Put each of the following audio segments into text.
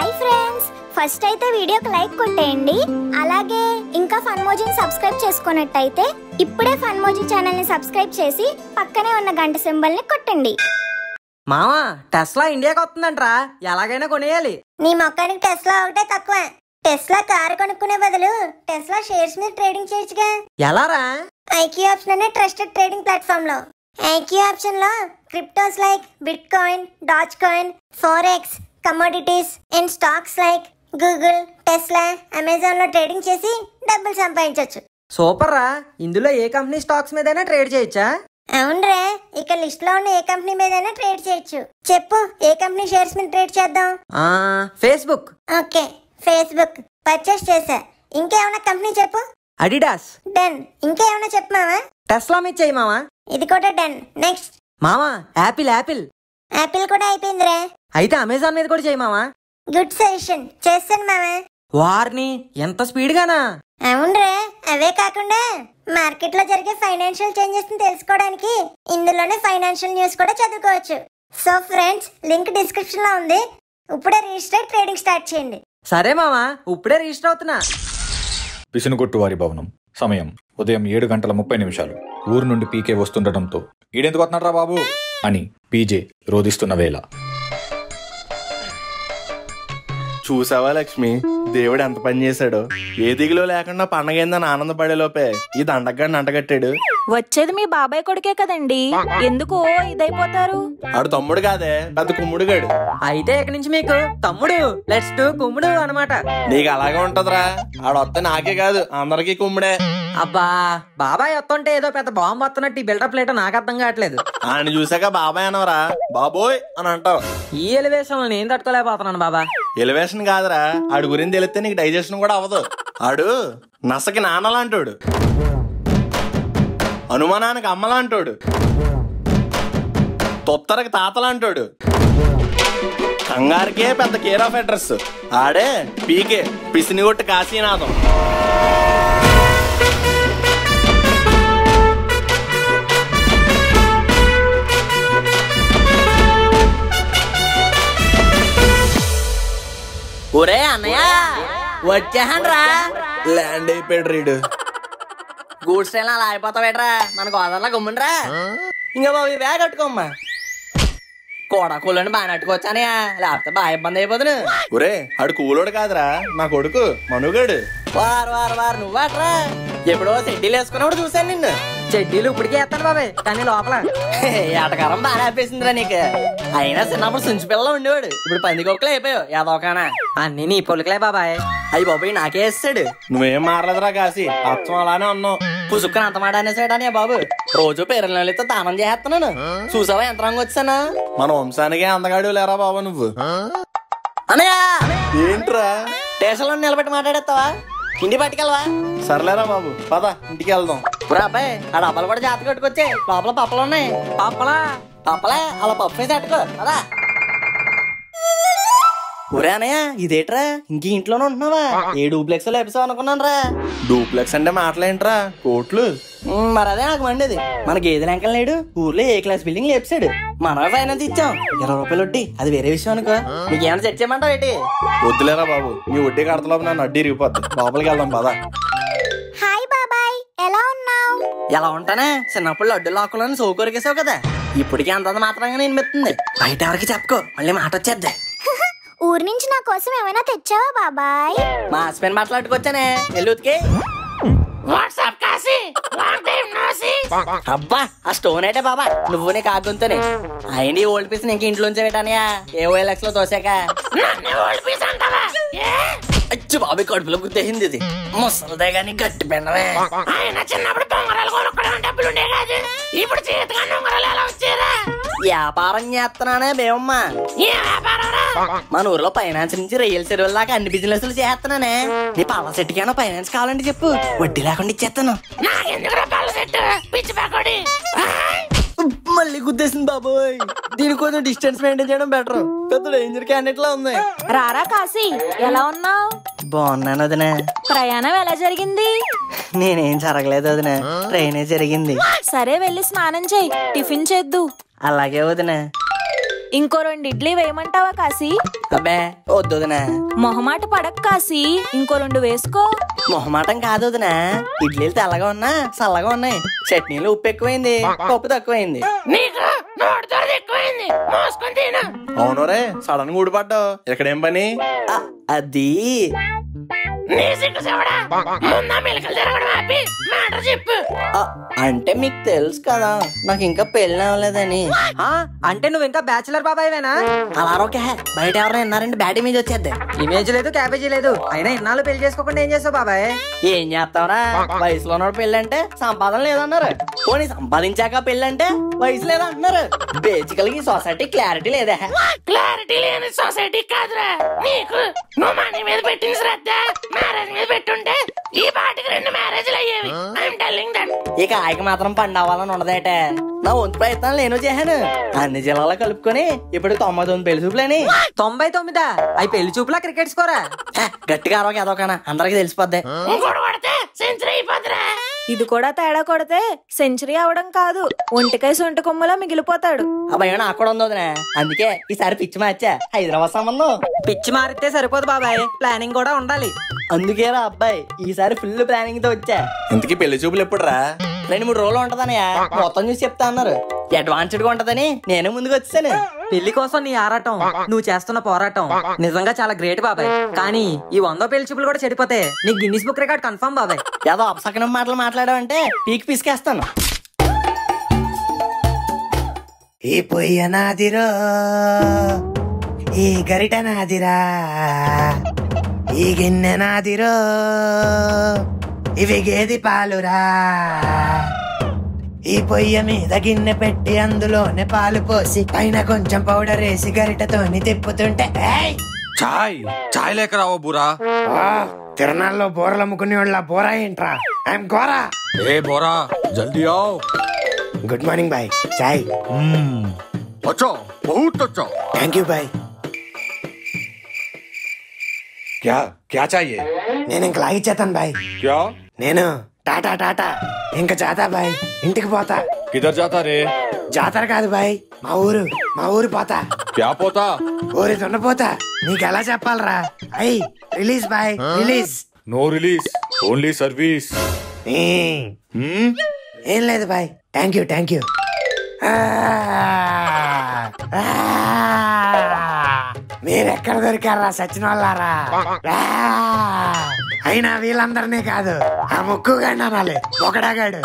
Hi friends first అయితే వీడియోకి like కొట్టేయండి అలాగే ఇంకా ఫన్మోజిని సబ్స్క్రైబ్ చేసుకున్నట్టయితే ఇప్పుడే ఫన్మోజీ ఛానల్ ని సబ్స్క్రైబ్ చేసి పక్కనే ఉన్న గంట సింబల్ ని కొట్టండి మామా టెస్లా ఇండియాకి వస్తుందంట్రా ఎలాగైనా కొనేయాలి నీ మొక్కానికి టెస్లా ఒకటే తక్కువ టెస్లా కారు కొనుక్కునే బదులు టెస్లా షేర్స్ మీద ట్రేడింగ్ చేయొచ్చుగా ఎలారా ఐక్యూ ఆప్షన్ అనే ట్రస్టెడ్ ట్రేడింగ్ ప్లాట్ఫామ్ లో ఐక్యూ ఆప్షన్ లో cryptos like bitcoin dogecoin forex commodities and stocks like Google Tesla Amazon లో ట్రేడింగ్ చేసి డబ్బులు సంపాదించవచ్చు సూపర్ రా ఇందులో ఏ కంపెనీ స్టాక్స్ మీదైనా ట్రేడ్ చేయొచ్చా అవునరే ఇక లిస్ట్ లో ఉన్న ఏ కంపెనీ మీదైనా ట్రేడ్ చేయొచ్చు చెప్పు ఏ కంపెనీ షేర్స్ మీద ట్రేడ్ చేద్దాం ఆ, ఫేస్బుక్ ఓకే ఫేస్బుక్ పర్చేస్ చేసా ఇంకేమైనా కంపెనీ చెప్పు అడిడాస్ డన్ ఇంకేమైనా చెప్పు మావా టెస్లా మీద చెయ్యి మామా ఇది కూడా డన్ నెక్స్ట్ మామా యాపిల్ యాపిల్ యాపిల్ కూడా అయిపోయిందిరే అయితే అమెజాన్ మీద కూడా చెయ్యి మామా గుడ్ సజెషన్ చేస్తాను మావా వారిని ఎంత స్పీడ్ గానా అవునరే అవే కాకుండా మార్కెట్ లో జరిగే ఫైనాన్షియల్ చేంజెస్ ని తెలుసుకోవడానికి ఇందులోనే ఫైనాన్షియల్ న్యూస్ కూడా చదువుకోవచ్చు సో ఫ్రెండ్స్ లింక్ డిస్క్రిప్షన్ లో ఉంది ఇప్పుడే రిజిస్టర్ ట్రేడింగ్ స్టార్ట్ చేయండి సరే మామా ఇప్పుడే రిజిస్టర్ అవుతున్నా పిసినుగొట్టు వారి భవనం సమయం ఉదయం ఏడు గంటల ముప్పై నిమిషాలు ఊరు నుండి పీకే వస్తుండటంతో ఈడెందుకు వస్తున్నాడ్రా బాబు అని పీజే రోధిస్తున్న వేళ చూసావా లక్ష్మి దేవుడు ఎంత పని చేశాడో ఏ దిగులో లేకుండా పండగ ఏందని ఆనందపడే లోపే ఈ దండగాడిని అంటగట్టాడు వచ్చేది మీ బాబాయ్ కొడుకే కదండి ఎందుకు ఇదైపోతారు ఆడు తమ్ముడు కాదే పెద్ద కుమ్ముడుగాడు అయితే ఇక నుంచి మీకు తమ్ముడు లెట్స్ డు కుమ్ముడు అనమాట నీకు అలాగే ఉంటదిరా ఆడు వస్తే నాకే కాదు అందరికీ కుమ్ముడే అబ్బా బాబాయ్ వస్తుంటే ఏదో పెద్ద బాంబు వస్తున్నట్టు ఈ బిల్డప్ లేటో నాకు అర్థం కావట్లేదు ఆయన చూసాక బాబాయ్ అనవరా బాబోయ్ అని అంటావు ఈ ఎలివేషన్ నేను తట్టుకోలేకపోతున్నాను బాబా ఎలివేషన్ కాదురా ఆడు గురించి తెలిస్తే నీకు డైజెషన్ కూడా అవ్వదు ఆడు నసకి నాన్నలాంటోడు అనుమానానికి అమ్మలాంటోడు తొత్తరకి తాతలాంటోడు కంగారికే పెద్ద కేర్ ఆఫ్ అడ్రస్ ఆడే పీకే పిసినిగొట్టు కాశీనాథం ఒరే అన్నయ్య వచ్చేహన్ రా ల్యాండ్ అయిపోయాడు రీడు గూడ్స్ ట్రైన్ అలా అయిపోతావేట్రా మన గోదావరిలో గుమ్మండ్రా ఇంకా బాబు ఈ బ్యాగ్ కట్టుకోమ్మా కూడా కూలని బాగా నట్టుకోవచ్చానే లేకపోతే బాగా ఇబ్బంది అయిపోతును ఒరే ఆడు కూలోడు కాదురా నా కొడుకు మనుగాడు వారు వారు వారు నువ్వాట్రా ఎప్పుడో చెడ్డీలు వేసుకున్నప్పుడు చూశాను నిన్ను చెడ్డీలు ఇప్పటికే వేస్తాను బాబాయ్ కానీ లోపల ఎటకారం బాగా ఆపేసిందిరా నీకు అయినా చిన్నప్పుడు సుంచి పిల్లలు ఉండేవాడు ఇప్పుడు పందికొక్కలు అయిపోయావు ఏదోకానా అన్ని నీ పొలికలే బాబాయ్ అయ్యి బాబాయ్ నాకే వేస్తాడు నువ్వేం మారలేదురా కాశీ అచ్చం అలానే ఉన్నావు పుసుక్కుని అంత మాట అనేసాడనే బాబు రోజు పేరెళ్ళతో దానం చేస్తున్నాను చూసావా ఎంత రంగు వచ్చానా మన వంశానికే అందగాడు లేరా బాబా నువ్వు అన్నయ్య ఏంట్రా స్టేషన్లో నిలబెట్టి మాట్లాడేస్తావా ఇంటి పట్టుకెళ్ళవా సర్లేరా బాబు పద ఇంటికి వెళ్దాం ఇప్పుడు అబ్బాయి ఆ డబ్బాలు కూడా జాతర కట్టుకొచ్చే లోపల పప్పలు ఉన్నాయి పప్పలా పప్పలే అలా పప్పు వేసి అట్టుకో అదా ఒరే అన్నయ్య ఇదేట్రా ఇంక ఇంట్లోనే ఉంటున్నావా ఏ డూప్లెక్స్ లో ఎపిసోడ్ అనుకున్నాను రా డూప్లెక్స్ అంటే మాటలేంట్రా కోట్లు మరి అదే నాకు మండేది మన గేదె లంకలు లేడు ఊర్లో ఏ క్లాస్ బిల్డింగ్ లేపాడు మన ఫైనాన్స్ ఇచ్చాం ఇరవై రూపాయలు వడ్డీ అది వేరే విషయం అనుకో నీకేమైనా సెట్ చేయమంటావు ఏంటి వద్దులేరా బాబు నీ వడ్డీ కడతలోపు నన్ను అడ్డీ ఇరిగిపోద్ది లోపలికి వెళ్దాం పద హాయ్ బాబాయ్ ఎలా ఉన్నావు ఎలా ఉంటానే చిన్నప్పుడు లడ్డు లాక్కులని సోకొరికేసావు కదా ఇప్పటికీ అంతంత మాత్రంగా నేను మెత్తుంది బయట ఎవరికి చెప్పుకో మళ్ళీ మాట వచ్చేద్ది ఊరి నుంచి నా కోసం ఏమైనా తెచ్చావా బాబాయ్ మా హస్బెండ్ మాట్లాడుకొచ్చానే వెళ్ళి ఉతికి వాట్సాప్ కాసి అబ్బా ఆ స్టోన్ అయితే బాబా నువ్వు నీ కాగుంతోనే అయింది ఓల్డ్ పీస్ నీకు ఇంట్లోంచి పెట్టానయా ఏ ఓఎల్ఎక్స్ లో తోసాక అచ్చు బాబు కడుపులో గుద్దేసింది ఇది ముసలిదే గాని గట్టి పెండవే ఆయన చిన్నప్పుడు బొంగరాలు కొనుక్కోవడం డబ్బులు ఉండే కాదు ఇప్పుడు చేతిగా ఉంగరాలు ఎలా వచ్చారా వ్యాపారం చేస్తున్నానే బేవమ్మ మన ఊర్లో ఫైనాన్స్ నుంచి రియల్ సెలవుల దాకా అన్ని బిజినెస్లు చేస్తున్నానే నీ పళ్ళ సెట్కైనా ఫైనాన్స్ కావాలంటే చెప్పు వడ్డీ లేకుండా ఇచ్చేస్తాను మళ్ళీ గుద్దేసింది బాబోయ్ దీనికి కొంచెం డిస్టెన్స్ మెయింటైన్ చేయడం బెటర్ పెద్ద డేంజర్ క్యాండిడేట్ లా ఉంది రారా కాశీ ఎలా ఉన్నావు బాగున్నాను వదినా ప్రయాణం ఎలా జరిగింది నేనేం జరగలేదు వదినా ట్రైనే జరిగింది సరే వెళ్ళి స్నానం చేయి టిఫిన్ చేద్దు అలాగే వదినా ఇంకో రెండు ఇడ్లీ వేయమంటావా కాశీ అబ్బే వద్దు వదినా మొహమాట పడక్ కాశీ ఇంకో రెండు వేసుకో మొహమాటం కాదు వదినా ఇడ్లీలు తెల్లగా ఉన్నా చల్లగా ఉన్నాయి చట్నీలు ఉప్పు ఎక్కువైంది పప్పు తక్కువైంది నీకు నోటితో ఎక్కువైంది మోసుకొని తిను అవును రే సడన్ గా ఊడిపడ్డావు ఇక్కడేం పని ఆ, అది నీ సిగ్గు చెవడా ముందా మెలకలు తిరగడం ఆపి మ్యాటర్ చెప్పు అంటే మీకు తెలుసు కదా నాకు ఇంకా పెళ్ళి అవ్వలేదని ఆ, అంటే నువ్వు ఇంకా బ్యాచులర్ బాబాయ్వేనా అలా ఓకే బయట ఎవరైనా విన్నారంటే బ్యాట్ మీద వచ్చేద్ది ఇమేజ్ లేదు క్యాబేజీ లేదు అయినా ఇన్నాళ్ళు పెళ్లి చేసుకోకుండా ఏం చేస్తావు బాబాయ్ ఏం చేస్తావరా వయసులో ఉన్నప్పుడు పెళ్ళి అంటే సంపాదన లేదన్నారు పోనీ సంపాదించాక పెళ్ళి అంటే వయసు లేదంటున్నారు బేసికల్ గా సొసైటీ క్లారిటీ లేదా క్లారిటీ లేని సొసైటీ కాదురా నీకు నువ్వు మనీ మీద పెట్టిన శ్రద్ధ మ్యారేజ్ మీద పెట్టుంటే ఈ పాటికి రెండు మ్యారేజ్లు అయ్యేవి ఐఎమ్ టెల్లింగ్ దట్ ఇక ఆయనకి మాత్రం పండు అవ్వాలని ఉండదేటే నా వంతు ప్రయత్నాలు నేను చేశాను అన్ని జిల్లాలో కలుపుకొని ఇప్పుడు తొంభై తొమ్మిది పెళ్లి చూపులేని తొంభై తొమ్మిదా అవి పెళ్లి చూపులా క్రికెట్ స్కోరా హే, గట్టిగా అరవక ఏదోకనా అందరికి తెలిసిపోద్ది సెంచరీ అయిపోద్దిరా ఇది కూడా తేడా కొడితే సెంచరీ అవడం కాదు ఒంటికాయ సొంటి కొమ్ములా మిగిలిపోతాడు అబ్బాయి నాకు కూడా ఉంది వదినా. అందుకే ఈసారి పిచ్చి మార్చా హైదరాబాద్ సంబంధం పిచ్చి మారితే సరిపోదు బాబాయ్ ప్లానింగ్ కూడా ఉండాలి అందుకేరా అబ్బాయి ఈసారి ఫుల్ ప్లానింగ్ తో వచ్చా ఇంతకీ పెళ్లి చూపులు ఎప్పుడు రా రెండు మూడు రోజులు ఉంటదనయ్య మొత్తం చూసి చెప్తా అన్నారు అడ్వాన్స్డ్ గా ఉంటదని నేను ముందుకు వచ్చాను పెళ్లి కోసం నీ ఆరాటం నువ్వు చేస్తున్న పోరాటం నిజంగా చాలా గ్రేట్ బాబాయ్ కానీ ఈ వందో పెళ్లి చూపులు కూడా చెడిపోతే నీ గిన్నిస్ బుక్ రికార్డ్ కన్ఫర్మ్ బాబాయ్ ఏదో అపసకనం మాటలు మాట్లాడావంటే పీక్ పిసికేస్తాను ఈ పొయ్య నాదిరో ఈ గరిట నాదిరా ఈ గిన్నె నాదిరో ఇవి గేది పాలురా ఈ పొయ్య మీద గిన్నె పెట్టి అందులోనే పాలు పోసి పైన కొంచెం పౌడర్ వేసి గరిటతోని తిప్పుతుంటే ఏయ్! చాయ్ చాయ్ లేక రావో బురా ఆ, తిరణాల్లో బోరలు అమ్ముకునే వాళ్ళ బోరా ఏంట్రా ఐఎమ్ గోరా ఏ బోరా జల్దీ आओ గుడ్ మార్నింగ్ బాయ్ చాయ్ వచ్చో बहुत వచ్చో థ్యాంక్ యూ బాయ్ क्या क्या चाहिए నేను ఇంక లాగిచ్చేతాను బాయ్ क्या నేను టాటా టాటా ఇంకా జాతా బాయ్ ఇంటికి పోతా किधर जाता रे జాతర కాదు బాయ్ మా ఊరు మా ఊరు పోతా क्या पोता ఊరి దున్నపోతా నీకు ఎలా చెప్పాలరా I release boy release no release only service hmm ఏం లేదు boy thank you thank you మీరెక్కడ దొరికారా సచిన వాళ్ళారా ఆ! అయినా వీళ్ళందరినీ కాదు ఆ ముక్కు గండి అనాలి ఒకడాగాడు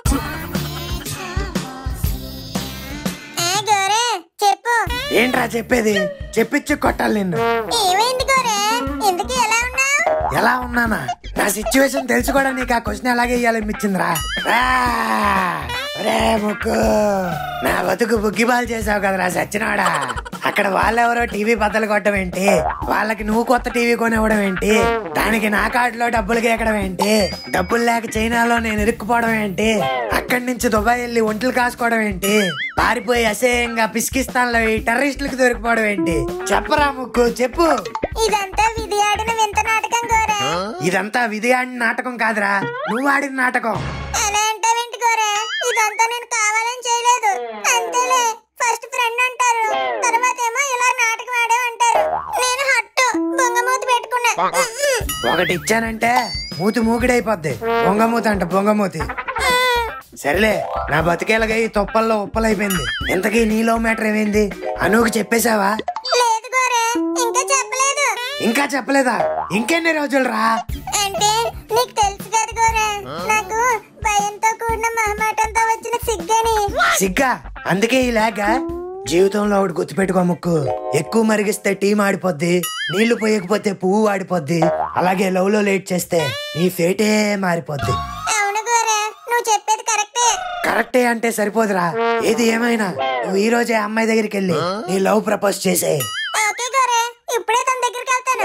ఏ గోరే చెప్పు ఏంట్రా చెప్పేది చెప్పించి కొట్టాలి నిన్ను ఏమైంది గోరే ఎందుకు ఎలా ఉన్నావు ఎలా ఉన్నానా నా సిచ్యువేషన్ తెలుసు కూడా నీకు ఆ క్వశ్చన్ ఎలాగే ఇయ్యాలనిపించిందిరా ఆ! ఒరే ముక్కు నా బతుకు బుగ్గిబాల్ చేసావు కదరా సచ్చినాడా అక్కడ వాళ్ళెవరో టీవీ బద్దలు కొట్టడం ఏంటి వాళ్ళకి నువ్వు కొత్త టీవీ కొనివ్వడం ఏంటి దానికి నా కార్డులో డబ్బులు గీకడం ఏంటి డబ్బులు లేక చైనాలో నేను ఇరుక్కుపోవడం ఏంటి అక్కడి నుంచి దుబాయ్ వెళ్ళి ఒంట్లు కాసుకోవడం ఏంటి పారిపోయి అసహ్యంగా పిసికిస్తాన్లో ఈ టెర్రరిస్టులకు దొరికిపోవడం ఏంటి చెప్పరా ముక్కు చెప్పు ఇదంతా విధి ఆడిన వింత నాటకం గోరే ఇదంతా విధి ఆడిన నాటకం కాదురా నువ్వు ఆడిన నాటకం ఎలా అంటావేంటి గోరే ఇదంతా నేను కావాలని చేయలేదు అంతేలే ఫస్ట్ ఫ్రెండ్ అంటారు తర్వాత ఏమో ఇలా నాటకం ఆడేమంటారు నేను హట్టు బొంగమూతి పెట్టుకున్నా ఒకటి ఇచ్చానంటే మూతి మూకిడైపోద్ది బొంగమూతి అంట బొంగమూతి సరేలే నా బతికేలాగా ఈ తొప్పల్లో ఉప్పలైపోయింది ఇంతకీ నీలో మ్యాటర్ ఏమైంది అనుకు చెప్పేశావా లేదు గోరే ఇంకా చెప్పలేదు ఇంకా చెప్పలేదా ఇంకెన్ని రోజులు రా అంటే నీకు తెలుసు కదా గోరే నాకు భయంతో కూడిన మహమాటంతో వచ్చిన సిగ్గని సిగ్గా అందుకే ఈ లేక జీవితంలో ఒకటి గుర్తుపెట్టుకో ముక్కు ఎక్కువ మరిగిస్తే టీ మాడిపోద్ది నీళ్లు పోయకపోతే పువ్వు వాడిపోద్ది అలాగే లవ్ లో లేట్ చేస్తే నీ ఫేటే మారిపోద్ది అవును గోరే నువ్వు చెప్పేది కరెక్టే కరెక్టే అంటే సరిపోదురా ఏది ఏమైనా నువ్వు ఈ రోజే అమ్మాయి దగ్గరికి వెళ్ళి నీ లవ్ ప్రపోజ్ చేసే ఓకే గోరే ఇప్పుడే తన దగ్గరికి వెళ్తాను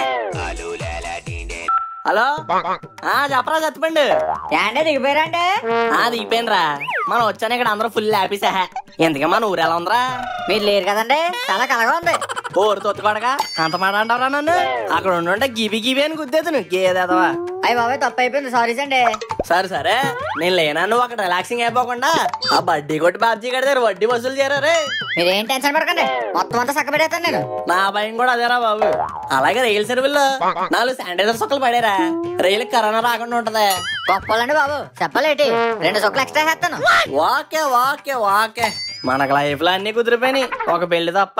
హలో ఆ చెప్పరా చచ్చిపండు ఏంటే దిగిపోయారంటే ఆ దిగిపోయినరా మనం వచ్చాను ఇక్కడ అందరూ ఫుల్ హ్యాపీసా ఎందుకే మన ఊరు ఎలా ఉందిరా మీరు లేరు కదండి చాలా కలగా ఉంది ఊరు తొత్తుకోడగా అంత మాట అంటారా నన్ను అక్కడ ఉండుంటే గిబి గిబి అని గుద్దేది నువ్వు గేదేదవా అయ్యి బాబాయ్ తప్పు అయిపోయింది సారీ అండి సరే సరే నేను లేనా నువ్వు అక్కడ రిలాక్సింగ్ అయిపోకుండా ఆ బడ్డీ కొట్టి బాబ్జీ గడి దగ్గర వడ్డీ వసూలు చేయరా రే మీరేం టెన్షన్ పడకండి మొత్తం అంతా చక్క పెడతాను నేను నా భయం కూడా అదేరా బాబు అలాగే రైలు సర్వీల్లో నాలుగు శానిటైజర్ సొక్కలు పడేరా రైలు కరోనా రాకుండా ఉంటది గొప్పలండి బాబు చెప్పలేటి రెండు సొక్కలు ఎక్స్ట్రా చేస్తాను ఓకే ఓకే ఓకే మనకు లైఫ్ లో అన్ని కుదిరిపోయినాయి ఒక పెళ్లి తప్ప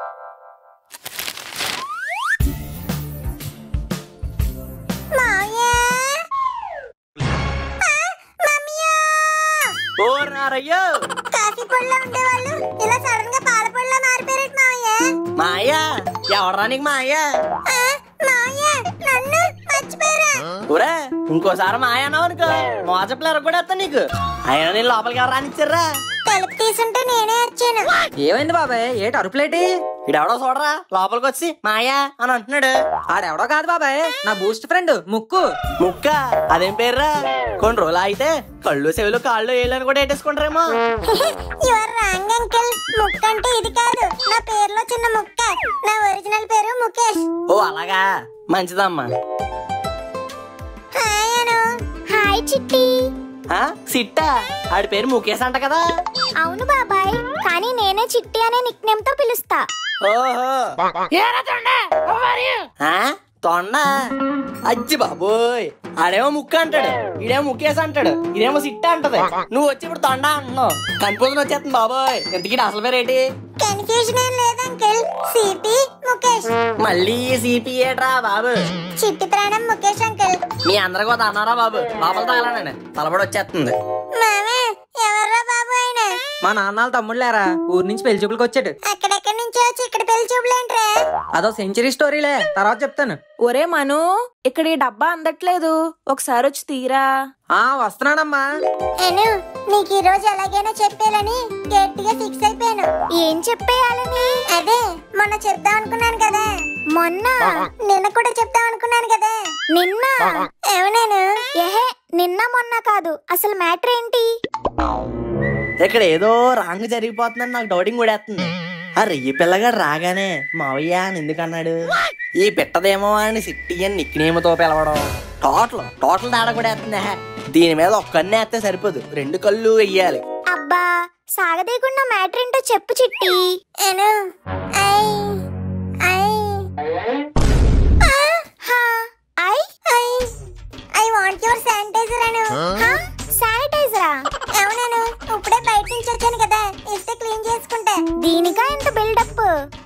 మావయ్య ఆ, మామయ్య! ఓ నారయ్యో కాఫీ పొడిలో ఉండేవాళ్ళు ఇలా సడన్ గా పాల పొడిలో మారిపోయారు మావయ్య మాయా ఎవడరా నీకు మాయా ఆ, మావయ్య నన్ను మర్చిపోయారా ఊరే ఇంకోసారి మాయా అన్నావు అనుకో మోజ ప్లేయర్ కూడా వస్తా నీకు అయినా నేను లోపలికి ఎవరు రానిచ్చారా తలుపు తీసుంటే నేనే వచ్చాను ఏమైంది బాబాయ్ ఏటి అరుపులేటి ఇడెవడో చూడరా లోపలికి వచ్చి మాయా అని అంటున్నాడు ఆడెవడో కాదు బాబాయ్ నా బూస్ట్ ఫ్రెండ్ ముక్కు ముక్క అదేం పేర్రా కొన్ని రోజులు అయితే కళ్ళు చెవులు కాళ్ళు వేళ్ళని కూడా ఎట్టేసుకుంటారేమో యువర్ రాంగ్ అంకిల్ ముక్క అంటే ఇది కాదు నా పేరులో చిన్న ముక్క నా ఒరిజినల్ పేరు ముఖేష్ ఓ అలాగా మంచిదమ్మా హాయ్ అను హాయ్ చిట్టి ఆ, సిట్టా ఆడి పేరు ముఖేష్ అంట కదా అవును బాబాయ్ కానీ నేనే చిట్టి అనే నిక్ నేమ్ తో పిలుస్తా ఓహో ఆ, తొండ అజ్జి బాబోయ్ ఆడేమో ముక్క అంటాడు ఈడేమో ముఖేష్ అంటాడు ఇదేమో సిట్ట అంటది నువ్వు వచ్చి ఇప్పుడు తొండ అంటున్నావు కన్ఫ్యూజన్ వచ్చేస్తుంది బాబోయ్ ఇంతకీ నీ అసలు పేరేటి కన్ఫ్యూజన్ ఏం లేదు అంకిల్ సిపి ముఖేష్ మళ్ళీ సిపిఏట్రా బాబు చిట్టి ప్రాణం ముఖేష్ అంకిల్ మీ అందరికి ఒక అన్నారా బాబు లోపల తగలనండి తలబడి వచ్చేస్తుంది మామే ఎవర్రా బాబు ఆయన మా నాన్న తమ్ముళ్ళేరా ఊరి నుంచి పెళ్లి చూపులకు వచ్చాడు అక్కడెక్కడి నుంచో వచ్చి ఇక్కడ పెళ్లి చూపులేంట్రా అదో సెంచరీ స్టోరీలే తర్వాత చెప్తాను ఒరే మను ఇక్కడ ఈ డబ్బా అందట్లేదు ఒకసారి వచ్చి తీరా ఆ వస్తున్నానమ్మా అను నీకు ఈ రోజు ఎలాగైనా చెప్పేయాలని గట్టిగా ఫిక్స్ అయిపోయాను ఏం చెప్పేయాలని అదే మొన్న చెప్దాం అనుకున్నాను కదా మొన్న నిన్న కూడా చెప్దాం అనుకున్నాను కదా నిన్న ఏమన్నాను ఏహే నిన్న మొన్న కాదు అసలు మ్యాటర్ ఏంటి ఇక్కడ ఏదో రాంగ్ జరిగిపోతుందని నాకు డౌటింగ్ కూడా వేస్తుంది ఆ రెయ్యి పిల్లగాడు రాగానే మావయ్య అని ఎందుకన్నాడు ఈ పిట్టదేమో అని సిట్టి అని నిక్నేమతో పిలవడం టోటల్ టోటల్ తేడా కూడా వేస్తుంది హే. దీని మీద ఒక్కన్నే వేస్తే సరిపోదు రెండు కళ్ళు వెయ్యాలి అబ్బా సాగదీయకుండా మ్యాటర్ ఏంటో చెప్పు చిట్టి అను I I ah, ha, I I I want your sanitizer అను శానిటైజరా అవునను ఇప్పుడే బయట నుంచి వచ్చాను కదా ఇస్తే క్లీన్ చేసుకుంటా దీనికా ఇంత బిల్డప్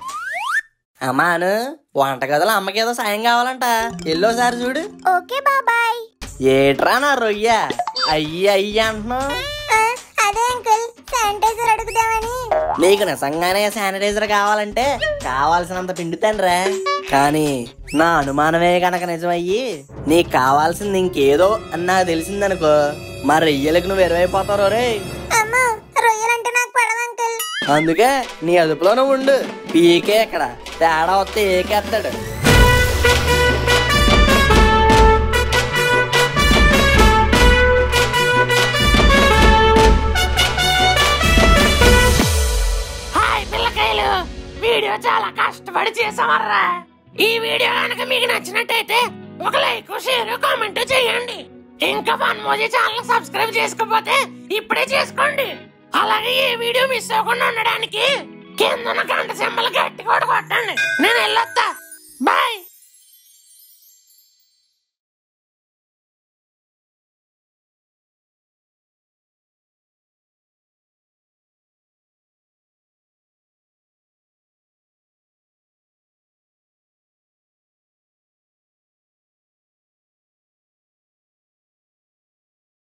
అమ్మాను వంటగదిలో అమ్మకి ఏదో సాయం కావాలంట ఎల్లోసారి చూడు ఓకే బాబాయ్ ఏట్రా నా రొయ్య అయ్యి అయ్యి అంటున్నావు ఆ, అదే అంకుల్ శానిటైజర్ అడుగుదామని నీకు నిజంగానే శానిటైజర్ కావాలంటే కావాల్సినంత పిండుతానురా కానీ నా అనుమానమే కనుక నిజమయ్యి నీకు కావాల్సింది ఇంకేదో అని నాకు తెలిసిందనుకో మా రెయ్యలకు నువ్వు ఎరువైపోతావు రే అమ్మో రొయ్యలంటే నాకు పడవ అంకుల్ అందుకే నీ అదుపులో నువ్వు ఉండు పీకే ఇక్కడ తేడా వస్తే ఏకేస్తాడు హాయ్ పిల్లకాయలు వీడియో చాలా కష్టపడి చేసామర్రా ఈ వీడియో కనుక మీకు నచ్చినట్టయితే ఒక లైక్ షేర్ కామెంట్ చేయండి ఇంకా వన్ మోజీ ఛానల్ సబ్స్క్రైబ్ చేసుకోకపోతే ఇప్పుడే చేసుకోండి అలాగే ఏ వీడియో మిస్ అవ్వకుండా ఉండడానికి కింద ఉన్న గంట సింబల్ గట్టి కూడా కొట్టండి నేను వెళ్ళొస్తా బాయ్